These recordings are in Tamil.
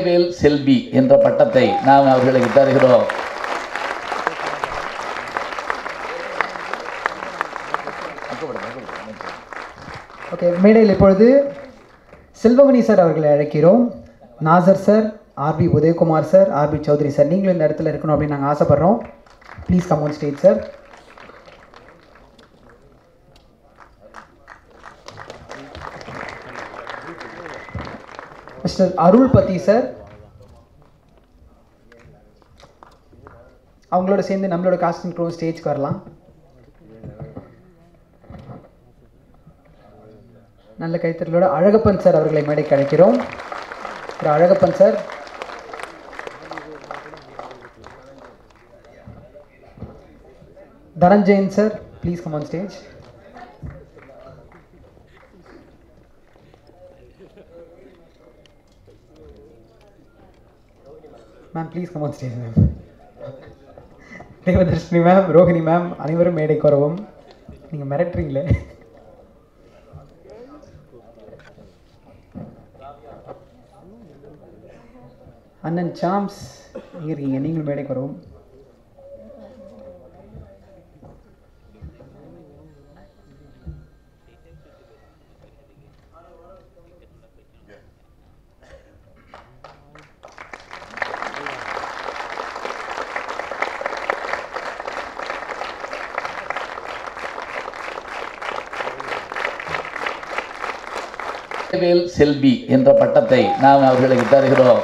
வேல் செல்வி என்ற பட்டத்தை நாம் அவர்களுக்கு தருகிறோம் ஓகே மேடையில் இப்பொழுது செல்வமணி சார் அவர்களை அழைக்கிறோம் Nassar sir RB Udhayakumar sir RB Choudary sir நீங்களும் இந்த இடத்துல இருக்கணும் அப்படின்னு நாங்கள் ஆசைப்பட்றோம் please come on stage sir mister Arulpathi sir அவங்களோட சேர்ந்து நம்மளோட காஸ்டிங் க்ரோ ஸ்டேஜ்க்கு வரலாம் நல்ல கைத்தறலோட அழகப்பன் சார் அவர்களை மேடைக்கு அழைக்கிறோம் Thiru Alagappan sir Dhananjayan sir please come on stage ma'am please come on stage ma'am Devadarshini ma'am Rohini ma'am அனைவரும் மேடைக்கு வரவும் நீங்கள் மிரட்டுறீங்களே அண்ணன் சாம்ஸ் இங்கே இருக்கீங்க நீங்களும் மேடைக்கு வரவும் வேல் செல்வி என்ற பட்டத்தை நாம் அவர்களுக்கு தருகிறோம்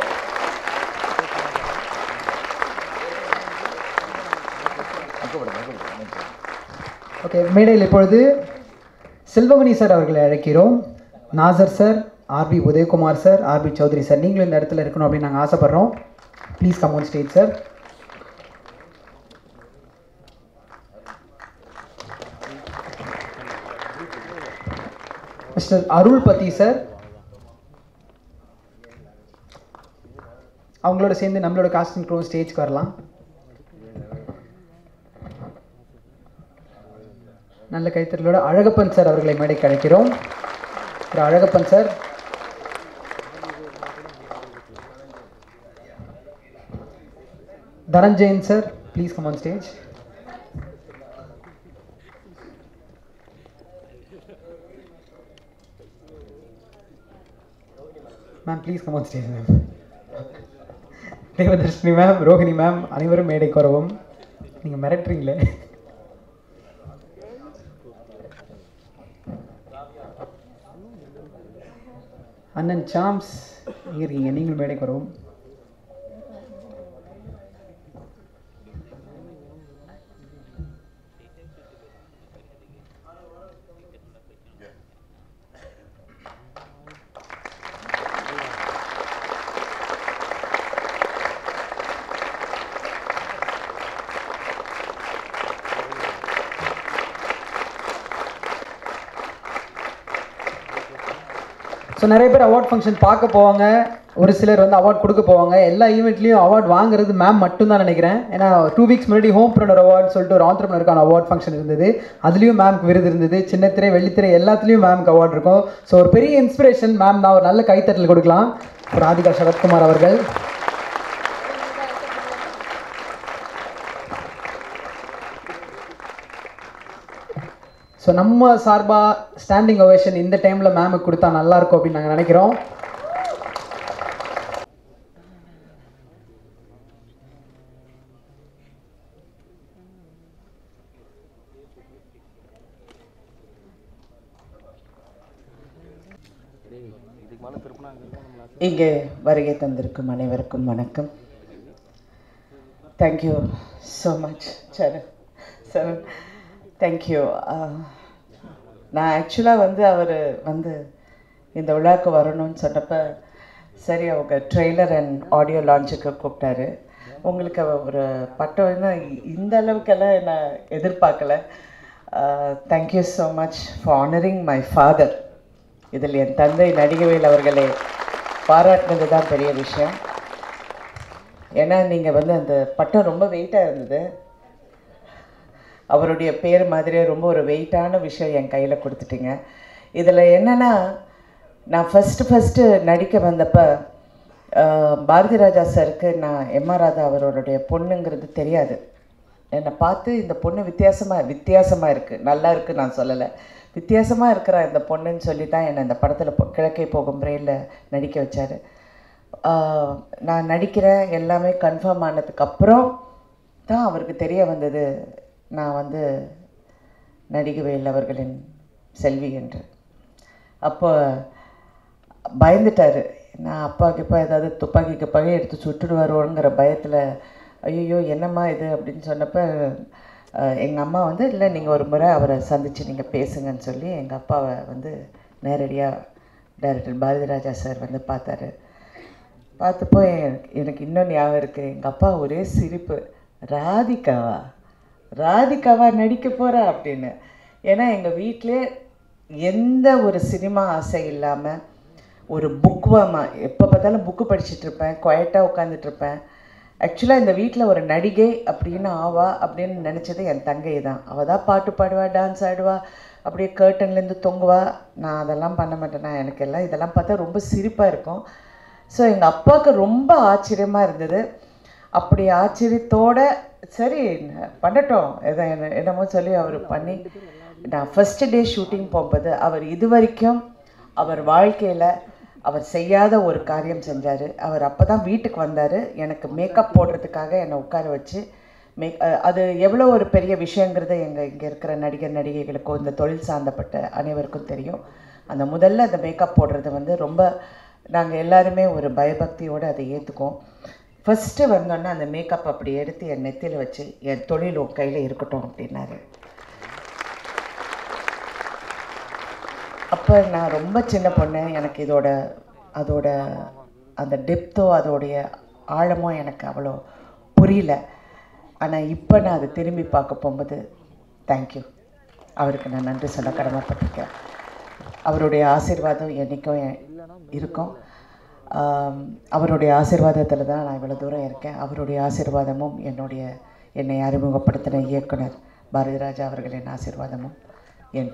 ஓகே மேடையில் இப்பொழுது செல்வமணி சார் அவர்களை அழைக்கிறோம் Nassar sir RB Udhayakumar sir RB Choudary sir நீங்களும் இந்த இடத்துல இருக்கணும் அப்படின்னு நாங்கள் ஆசைப்பட்றோம் please come on stage sir mister Arulpathi sir அவங்களோட சேர்ந்து நம்மளோட காஸ்டிங் க்ரோ ஸ்டேஜ்க்கு வரலாம் நல்ல கைத்தறலோட அழகப்பன் சார் அவர்களை மேடைக்கு அழைக்கிறோம் Thiru Alagappan sir Dhananjayan sir please come on stage ma'am please come on stage ma'am Devadarshini ma'am Rohini ma'am அனைவரும் மேடைக்கு வரவும் நீங்கள் மிரட்டுறீங்களே அண்ணன் சாம்ஸ் இங்கே இருக்கீங்க நீங்களும் மேடைக்கு வரவும் ஸோ நிறைய பேர் அவார்ட் ஃபங்க்ஷன் பார்க்க போவாங்க ஒரு சிலர் வந்து அவார்ட் கொடுக்க போவாங்க எல்லா ஈவெண்ட்லேயும் அவார்ட் வாங்குறது மேம் மட்டும்தான் நினைக்கிறேன் ஏன்னா டூ வீக்ஸ் முன்னாடி ஹோம் ப்ரனர் அவார்ட் சொல்லிட்டு ஒரு ஆண்டர்பனருக்கான அவார்ட் ஃபங்க்ஷன் இருந்தது அதுலேயும் மேம்க்கு விருது இருந்தது சின்னத்திரை வெள்ளித்திரை எல்லாத்துலேயும் மேம்க்கு அவார்ட் இருக்கும் ஸோ ஒரு பெரிய இன்ஸ்பிரேஷன் மேம் தான் ஒரு நல்ல கைத்தட்டல் கொடுக்கலாம் ஒரு ராதிகா சரத்குமார் அவர்கள் ஸோ நம்ம சார்பாக ஸ்டாண்டிங் ஒவேஷன் இந்த டைமில் மேமுக்கு கொடுத்தா நல்லா இருக்கும் அப்படின்னு நாங்கள் நினைக்கிறோம் இங்கே வருகை தந்திருக்கும் அனைவருக்கும் வணக்கம் thank you so much Charan Charan thank you நான் ஆக்சுவலாக வந்து அவர் வந்து இந்த விழாவுக்கு வரணும்னு சொன்னப்போ சரி அவங்க ட்ரெய்லர் அண்ட் ஆடியோ லான்ச்சுக்கு கூப்பிட்டாரு உங்களுக்கு ஒரு பட்டம் என்ன இந்த அளவுக்கெல்லாம் நான் எதிர்பார்க்கல thank you so much for honouring my father இதில் என் தந்தை நடிகவேல் அவர்களை பாராட்டினது தான் பெரிய விஷயம் ஏன்னா நீங்கள் வந்து அந்த பட்டம் ரொம்ப வெயிட்டாக இருந்தது அவருடைய பேர் மாதிரியே ரொம்ப ஒரு வெயிட்டான விஷயம் என் கையில் கொடுத்துட்டீங்க இதில் என்னென்னா நான் ஃபஸ்ட்டு ஃபஸ்ட்டு நடிக்க வந்தப்போ ஆஹ் பாரதி ராஜா சாருக்கு நான் எம்ஆர் ராதா அவரோடைய பொண்ணுங்கிறது தெரியாது என்னை பார்த்து இந்த பொண்ணு வித்தியாசமாக வித்தியாசமாக இருக்குது நல்லா இருக்குது நான் சொல்லலை வித்தியாசமாக இருக்கிற இந்த பொண்ணுன்னு சொல்லி தான் என்னை இந்த படத்தில் கிழக்கே போகும் ரயிலில் நடிக்க வச்சார் நான் நடிக்கிறேன் எல்லாமே கன்ஃபார்ம் ஆனதுக்கு அப்புறம் தான் அவருக்கு தெரிய வந்தது நான் வந்து நடிகவேல் அவர்களின் செல்வி என்று அப்போ பயந்துட்டாரு நான் அப்பாவுக்கு இப்போ ஏதாவது துப்பாக்கிக்கு பகை எடுத்து சுட்டுடுவாரோங்கிற பயத்தில் ஐயோ என்னம்மா இது அப்படின்னு சொன்னப்போ எங்கள் அம்மா வந்து இல்லை நீங்கள் ஒரு முறை அவரை சந்தித்து நீங்கள் பேசுங்கன்னு சொல்லி எங்கள் அப்பாவை வந்து நேரடியாக டைரக்டர் பாரதிராஜா சார் வந்து பார்த்தாரு பார்த்தப்போ எனக்கு எனக்கு இன்னும் ஞாபகம் இருக்குது எங்கள் அப்பா ஒரே சிரிப்பு ராதிகாவா ராதிகாவா நடிக்க போகிறா அப்படின்னு ஏன்னா எங்கள் வீட்டிலே எந்த ஒரு சினிமா ஆசை இல்லாமல் ஒரு புக் வாமா எப்போ பார்த்தாலும் புக்கு படிச்சுட்டு இருப்பேன் குவைட்டாக உட்காந்துட்டு இருப்பேன் ஆக்சுவலாக இந்த வீட்டில் ஒரு நடிகை அப்படின்னு ஆவா அப்படின்னு நினச்சது என் தங்கை தான் அவள் தான் பாட்டு பாடுவா டான்ஸ் ஆடுவா அப்படியே கேர்ட்டன்லேருந்து தொங்குவா நான் அதெல்லாம் பண்ண மாட்டேனா எனக்கு எல்லாம் இதெல்லாம் பார்த்தா ரொம்ப சிரிப்பாக இருக்கும் ஸோ எங்கள் அப்பாவுக்கு ரொம்ப ஆச்சரியமாக இருந்தது அப்படி ஆச்சரியத்தோட சரி பண்ணட்டும் எதை என்ன- என்னமோ சொல்லி அவர் பண்ணி நான் ஃபஸ்ட்டு டே ஷூட்டிங் போகும்போது அவர் இது வரைக்கும் அவர் வாழ்க்கையில் அவர் செய்யாத ஒரு காரியம் செஞ்சார் அவர் அப்போ தான் வீட்டுக்கு வந்தார் எனக்கு மேக்கப் போடுறதுக்காக என்னை உட்கார வச்சு மேக் அஹ் அது எவ்வளோ ஒரு பெரிய விஷயங்கிறது எங்கள் இங்கே இருக்கிற நடிகர் நடிகைகளுக்கும் இந்த தொழில் சார்ந்தப்பட்ட அனைவருக்கும் தெரியும் அந்த முதல்ல அந்த மேக்கப் போடுறது வந்து ரொம்ப நாங்கள் எல்லாருமே ஒரு பயபக்தியோடு அதை ஏற்றுக்குவோம் ஃபஸ்ட்டு வந்தோன்னே அந்த மேக்கப் அப்படி எடுத்து என் நெத்தியில் வச்சு என் தொழில் உன் கையில் இருக்கட்டும் அப்படின்னாரு அப்போ நான் ரொம்ப சின்ன பொண்ணு எனக்கு இதோட அதோட அந்த டெப்த்தோ அதோடைய ஆழமோ எனக்கு அவ்வளோ புரியல ஆனால் இப்போ நான் அதை திரும்பி பார்க்க போகும்போது தேங்க்யூ அவருக்கு நான் நன்றி சொல்ல கடமைப்பட்டிருக்கேன் அவருடைய ஆசீர்வாதம் என்றைக்கும் எ- இருக்கும் ஆம், அவருடைய ஆசீர்வாதத்தில் தான் நான் இவ்வளோ தூரம் இருக்கேன் அவருடைய ஆசீர்வாதமும் என்னுடைய என்னை அறிமுகப்படுத்தின இயக்குனர் பாரதி ராஜா அவர்களின் ஆசீர்வாதமும் என்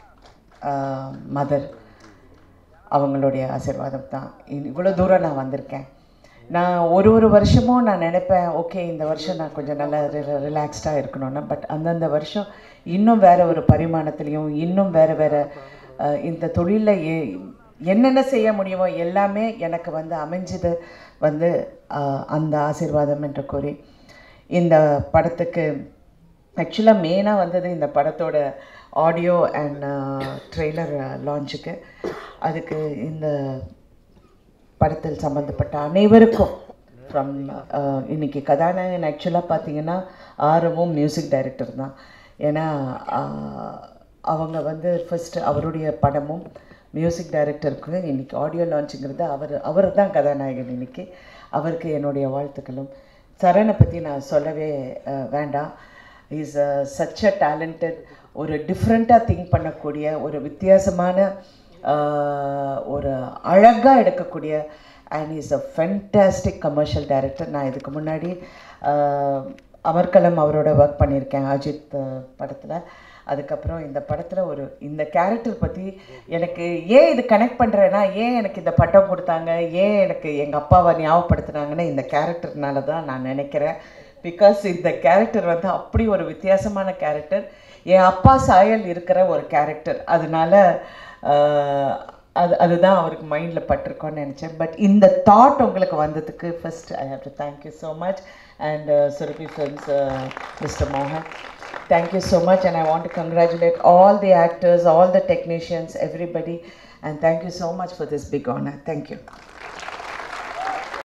மதர் அவங்களுடைய ஆசீர்வாதம் தான் இவ்வளோ தூரம் நான் வந்திருக்கேன் நான் ஒரு ஒரு வருஷமும் நான் நினைப்பேன் ஓகே இந்த வருஷம் நான் கொஞ்சம் நல்லா ரிலாக்ஸ்டாக இருக்கணும்னு பட் அந்தந்த வருஷம் இன்னும் வேற ஒரு பரிமாணத்துலேயும் இன்னும் வேறு வேறு இந்த தொழிலில் ஏ என்னென்ன செய்ய முடியுமோ எல்லாமே எனக்கு வந்து அமைஞ்சது வந்து அஹ், அந்த ஆசீர்வாதம் என்று கூறி இந்த படத்துக்கு ஆக்சுவலாக மெயினாக வந்தது இந்த படத்தோட ஆடியோ அண்ட் ட்ரெய்லர் லான்ச்சுக்கு அதுக்கு இந்த படத்தில் சம்மந்தப்பட்ட அனைவருக்கும் ஃப்ரம் இன்னைக்கு கதாநாயகன் ஆக்சுவலாக பார்த்தீங்கன்னா ஆரவும் மியூசிக் டைரக்டர் தான் ஏன்னா ஆஹ், அவங்க வந்து ஃபர்ஸ்ட் அவருடைய படமும் மியூசிக் டைரக்டருக்கு இன்னைக்கு ஆடியோ லான்ச்சுங்கிறது அவர் அவர் தான் கதாநாயகன் இன்னைக்கு அவருக்கு என்னுடைய வாழ்த்துக்களும் சரணை பற்றி நான் சொல்லவே அஹ், வேண்டாம் இஸ் சச் அ டேலண்டட் ஒரு டிஃப்ரெண்ட்டாக திங்க் பண்ணக்கூடிய ஒரு வித்தியாசமான ஆஹ், ஒரு அழகாக எடுக்கக்கூடிய and is a fantastic commercial director நான் இதுக்கு முன்னாடி ஆஹ், அமர்கலம் அவரோட ஒர்க் பண்ணியிருக்கேன் அஜித் படத்தில் அதுக்கப்புறம் இந்த படத்தில் ஒரு இந்த கேரக்டர் பற்றி எனக்கு ஏன் இது கனெக்ட் பண்ணுறேன்னா ஏன் எனக்கு இந்த பட்டம் கொடுத்தாங்க ஏன் எனக்கு எங்கள் அப்பாவை ஞாபகப்படுத்துனாங்கன்னு இந்த கேரக்டர்னால தான் நான் நினைக்கிறேன் பிகாஸ் இந்த கேரக்டர் வந்து அப்படி ஒரு வித்தியாசமான கேரக்டர் என் அப்பா சாயல் இருக்கிற ஒரு கேரக்டர் அதனால ஆஹ், அது அதுதான் அவருக்கு மைண்டில் பட்டிருக்கோன்னு நினச்சேன் பட் இந்த தாட் உங்களுக்கு வந்ததுக்கு first I have to thank you so much and Surabhi films mister மோகன் Thank you so much, and I want to congratulate all the actors, all the technicians, everybody, and thank you so much for this big honor. Thank you.